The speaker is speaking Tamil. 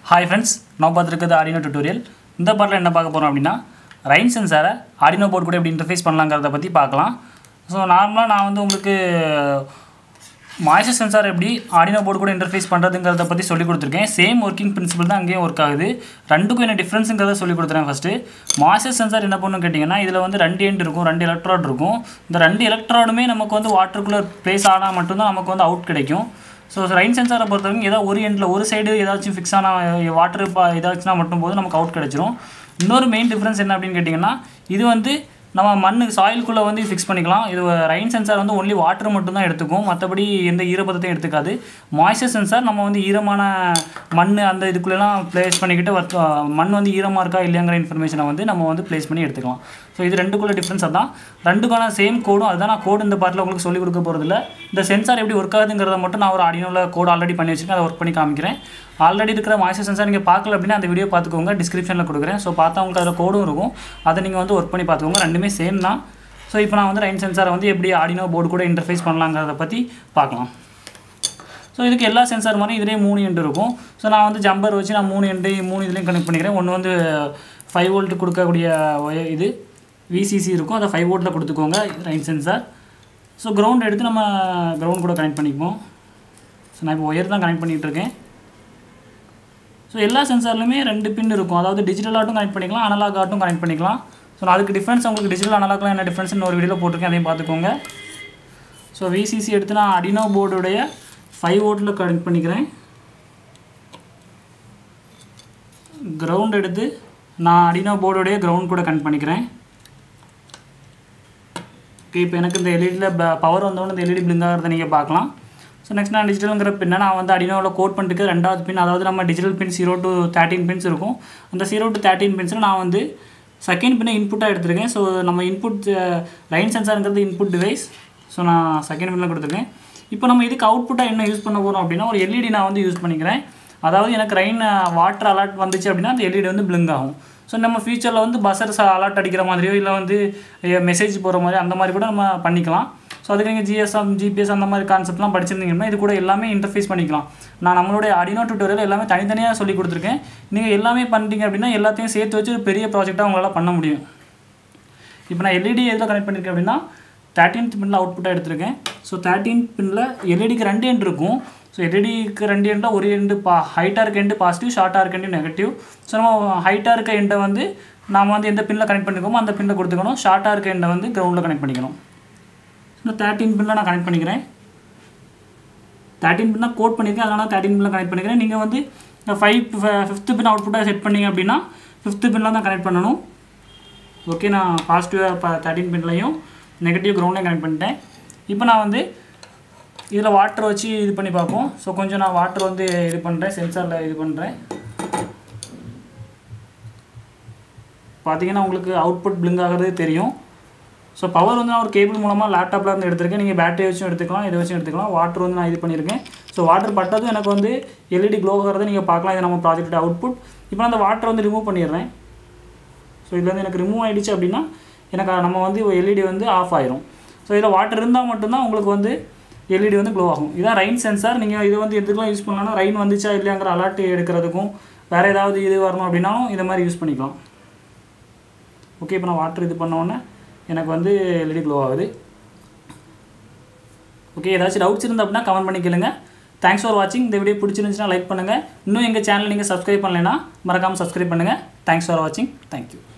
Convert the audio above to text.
ஹாய் ஃப்ரெண்ட்ஸ் நான் பார்த்துருக்குது ஆடினோ டியூட்டோரியல் இந்த பாட்டில் என்ன பார்க்க போகிறோம் அப்படின்னா ரைன் சென்சாரை ஆடினோ போர்டு கூட எப்படி இன்டர்ஃபேஸ் பண்ணலாங்கிறத பற்றி பார்க்கலாம் ஸோ நார்மலாக நான் வந்து உங்களுக்கு மாய்ச்சர் சென்சார் எப்படி ஆடினோ போர்டு கூட இன்டர்ஃபேஸ் பண்ணுறதுங்கிறத பற்றி சொல்லி கொடுத்துருக்கேன் சேம் ஒர்க்கிங் பிரின்சிபல் தான் அங்கேயும் ஒர்க் ஆகுது ரெண்டுக்கும் என்ன டிஃப்ரென்ஸுங்கிறத சொல்லி கொடுத்துறேன் ஃபஸ்ட்டு மாய்ச்சர் சென்சார் என்ன பண்ணுன்னு கேட்டிங்கன்னா இதில் வந்து ரெண்டு எண்ட் இருக்கும் ரெண்டு எலக்ட்ராய்டு இருக்கும் இந்த ரெண்டு எலக்ட்ராய்டுமே நமக்கு வந்து வாட்டருக்குள்ளே ப்ளேஸ் ஆனால் மட்டும்தான் நமக்கு வந்து அவுட் கிடைக்கும் ஸோ ரைன் சென்சாரை பொறுத்தவரைக்கும் ஏதாவது ஒரு எண்டில் ஒரு சைடு ஏதாச்சும் ஃபிக்ஸ் ஆன வாட்டர் இதாச்சுன்னா மட்டும் போது நமக்கு அவுட் கிடச்சிரும் இன்னொரு மெயின் டிஃப்ரென்ஸ் என்ன அப்படின்னு கேட்டிங்கன்னா இது வந்து நம்ம மண்ணு சாயிலுக்குள்ளே வந்து ஃபிக்ஸ் பண்ணிக்கலாம் இது ரைன் சென்சார் வந்து ஒன்லி வாட்டர் மட்டும் தான் எடுத்துக்கும் மற்றபடி எந்த ஈரப்பதத்தையும் எடுத்துக்காது மாய்ச்சர் சென்சார் நம்ம வந்து ஈரமான மண் அந்த இதுக்குள்ளெல்லாம் ப்ளேஸ் பண்ணிக்கிட்டு work- மண் வந்து ஈரமாக இருக்கா இல்லையாங்கிற இன்ஃபர்மேஷனை வந்து நம்ம வந்து ப்ளேஸ் பண்ணி எடுத்துக்கலாம் ஸோ இது ரெண்டுக்குள்ள டிஃப்ரென்ஸ் அதான் ரெண்டுக்கான சேம் கோடும் அதுதான் நான் கோடு இந்த பாட்டில் உங்களுக்கு சொல்லிக் கொடுக்க போகிறதில்ல இந்த சென்சார் எப்படி ஒர்க் ஆகுதுங்கிறத மட்டும் நான் ஒரு ஆடியோவில் கோட் ஆல்ரெடி பண்ணி வச்சிருக்கேன் அதை ஒர்க் பண்ணி காமிக்கிறேன் ஆல்ரெடி இருக்கிற மாய்ச்சர் சென்சார் நீங்கள் பார்க்கல அப்படின்னா அந்த வீடியோ பார்த்துக்கோங்க டிஸ்கிரிப்ஷனில் கொடுக்குறேன் ஸோ பார்த்தா உங்களுக்கு அதில் கோடும் இருக்கும் அதை நீங்கள் வந்து ஒர்க் பண்ணி பார்த்துக்கோங்க ரெண்டுமே சேம் தான் ஸோ இப்போ நான் வந்து ரைன் சென்சாரை வந்து எப்படி ஆடினோ போர்டு கூட இன்டர்ஃபேஸ் பண்ணலாங்கிறத பற்றி பார்க்கலாம் ஸோ இதுக்கு எல்லா சென்சார் மாதிரி இதுலேயே மூணு எண்டு இருக்கும் ஸோ நான் வந்து ஜம்பர் வச்சு நான் மூணு எண்டு மூணு இதுலேயும் கனெக்ட் பண்ணிக்கிறேன் ஒன்று வந்து ஃபைவ் வோல்ட் கொடுக்கக்கூடிய ஒய- இது விசிசி இருக்கும் அதை ஃபைவ் வோல்ட்டில் கொடுத்துக்கோங்க ரைன் சென்சார் ஸோ கிரவுண்ட் எடுத்து நம்ம கிரவுண்ட் கூட கனெக்ட் பண்ணிப்போம் ஸோ நான் இப்போ ஒயர் தான் கனெக்ட் பண்ணிகிட்டு இருக்கேன் ஸோ எல்லா சென்சார்லையுமே ரெண்டு பின் இருக்கும் அதாவது டிஜிட்டல் ஆட்டும் கனெக்ட் பண்ணிக்கலாம் அனலாக் ஆட்டும் கனெக்ட் பண்ணிக்கலாம் ஸோ நான் அதுக்கு டிஃப்ரென்ஸ் உங்களுக்கு டிஜிட்டல் அனலாக்லாம் என்ன டிஃப்ரென்ஸ்னு ஒரு வீடியோவில் போட்டிருக்கேன் அதையும் பார்த்துக்கோங்க ஸோ விசிசி எடுத்து நான் அடினோ போர்டுடைய ஃபைவ் வோல்ட்டில் கனெக்ட் பண்ணிக்கிறேன் கிரவுண்ட் எடுத்து நான் அடினோ போர்டுடைய கிரவுண்ட் கூட கனெக்ட் பண்ணிக்கிறேன் ஓகே இப்போ எனக்கு இந்த எல்இடியில் பவர் வந்தோடனே இந்த எல்இடி பிளிங்க் ஆகிறத நீங்கள் பார்க்கலாம் ஸோ நெக்ஸ்ட் நான் டிஜிட்டலுங்கிற பின்னை நான் வந்து அடினோவில் கோட் பண்ணிட்டு ரெண்டாவது பின் அதாவது நம்ம digital pin zero to thirteen pins இருக்கும் அந்த ஜீரோ டு தேர்ட்டின் பின்ஸில் நான் வந்து செகண்ட் பின்னை இன்புட்டாக எடுத்திருக்கேன் ஸோ நம்ம இன்புட் லைன் சென்சாருங்கிறது இன்புட் டிவைஸ் ஸோ நான் செகண்ட் பின்னில் கொடுத்துருக்கேன் இப்போ நம்ம இதுக்கு அவுட்புட்டாக என்ன யூஸ் பண்ண போகிறோம் அப்படின்னா ஒரு எல்இடி நான் வந்து யூஸ் பண்ணிக்கிறேன் அதாவது எனக்கு ரெயின் வாட்டர் அலர்ட் வந்துச்சு அப்படின்னா அந்த எல்இடி வந்து பிளிங்க் ஆகும் ஸோ நம்ம ஃபியூச்சரில் வந்து பஸ்ஸர்ஸ் அலர்ட் அடிக்கிற மாதிரியோ இல்லை வந்து மெசேஜ் போகிற மாதிரி அந்த மாதிரி கூட நம்ம பண்ணிக்கலாம் ஸோ அதுக்கு நீங்கள் ஜிஎஸ்எம் ஜிபிஎஸ் அந்த மாதிரி கான்செப்ட்லாம் படிச்சிருந்தீங்கன்னா இது கூட எல்லாமே இன்டர்ஃபேஸ் பண்ணிக்கலாம் நான் நம்மளுடைய அடினோ டியூட்டோரியல் எல்லாமே தனித்தனியாக சொல்லி கொடுத்துருக்கேன் நீங்கள் எல்லாமே பண்ணிட்டீங்க அப்படின்னா எல்லாத்தையும் சேர்த்து வச்சு ஒரு பெரிய ப்ராஜெக்டாக உங்களால் பண்ண முடியும் இப்போ நான் எல்இடி எதில் கனெக்ட் பண்ணியிருக்கேன் அப்படின்னா தேர்ட்டீன்த் பின்னில் அவுட்புட்டாக எடுத்திருக்கேன் ஸோ தேர்ட்டீன்த் பின்னில் எல்இடிக்கு ரெண்டு எண்ட் இருக்கும் ஸோ எல்இடிக்கு ரெண்டு எண்டில் ஒரு எண்டு பா ஹைட்டாக இருக்க எண்டு பாசிட்டிவ் ஷார்ட்டாக இருக்க எண்டு நெகட்டிவ் ஸோ நம்ம ஹைட்டாக இருக்க எண்டை வந்து நாம் வந்து எந்த பின்னில் கனெக்ட் பண்ணிருக்கோமோ அந்த பின்னில் கொடுத்துக்கணும் ஷார்ட்டாக இருக்க எண்டை வந்து கிரவுண்டில் கனெக்ட் பண்ணிக்கணும் இந்த தேர்ட்டீன் பின்னில் நான் கனெக்ட் பண்ணிக்கிறேன் தேர்ட்டின் பின்னா கோட் பண்ணியிருக்கேன் அதனால் தேர்ட்டின் பின்னில் கனெக்ட் பண்ணிக்கிறேன் நீங்கள் வந்து ஃபைவ் ஃபிஃப்த்து பின் அவுட்புட்டாக செட் பண்ணீங்க அப்படின்னா ஃபிஃப்த்து பின்னில் தான் கனெக்ட் பண்ணணும் ஓகே நான் பாசிட்டிவாக இப்போ தேர்ட்டின் பின்லையும் நெகட்டிவ் கிரவுண்ட்லையும் கனெக்ட் பண்ணிட்டேன் இப்போ நான் வந்து இதில் வாட்டர் வச்சு இது பண்ணி பார்ப்போம் ஸோ கொஞ்சம் நான் வாட்டர் வந்து இது பண்ணுறேன் சென்சாரில் இது பண்ணுறேன் பார்த்தீங்கன்னா உங்களுக்கு அவுட்புட் பிளிங்க் ஆகிறது தெரியும் ஸோ பவர் வந்து நான் ஒரு கேபிள் மூலமாக லேப்டாப்பில் இருந்து எடுத்திருக்கேன் நீங்கள் பேட்டரி வச்சும் எடுத்துக்கலாம் இதை வச்சும் எடுத்துக்கலாம் வாட்டர் வந்து நான் இது பண்ணியிருக்கேன் ஸோ வாட்டர் பட்டதும் எனக்கு வந்து எல்இடி க்ளோ ஆகிறத நீங்கள் பார்க்கலாம் இது நம்ம ப்ராஜெக்ட் அவுட்புட் இப்போ நான் அந்த வாட்டர் வந்து ரிமூவ் பண்ணிடுறேன் ஸோ இதில் வந்து எனக்கு ரிமூவ் ஆகிடுச்சு அப்படின்னா எனக்கு நம்ம வந்து எல்இடி வந்து ஆஃப் ஆயிரும் ஸோ இதில் வாட்டர் இருந்தால் மட்டும்தான் உங்களுக்கு வந்து எல்இடி வந்து க்ளோ ஆகும் இதான் ரைன் சென்சார் நீங்கள் இது வந்து எதுக்கெல்லாம் யூஸ் பண்ணலாம்னா ரைன் வந்துச்சா இல்லையாங்கிற அலர்ட் எடுக்கிறதுக்கும் வேறு ஏதாவது இது வரணும் அப்படின்னாலும் இதை மாதிரி யூஸ் பண்ணிக்கலாம் ஓகே இப்போ நான் வாட்டர் இது பண்ண உடனே எனக்கு வந்து எல்இடி க்ளோ ஆகுது ஓகே ஏதாச்சும் டவுட்ஸ் இருந்தால் அப்படின்னா கமெண்ட் பண்ணி கேளுங்க தேங்க்ஸ் ஃபார் வாட்சிங் இந்த வீடியோ பிடிச்சிருந்துச்சுன்னா லைக் பண்ணுங்கள் இன்னும் எங்கள் சேனல் நீங்கள் சப்ஸ்கிரைப் பண்ணலைன்னா மறக்காமல் சப்ஸ்கிரைப் பண்ணுங்கள் தேங்க்ஸ் ஃபார் வாட்சிங் தேங்க்யூ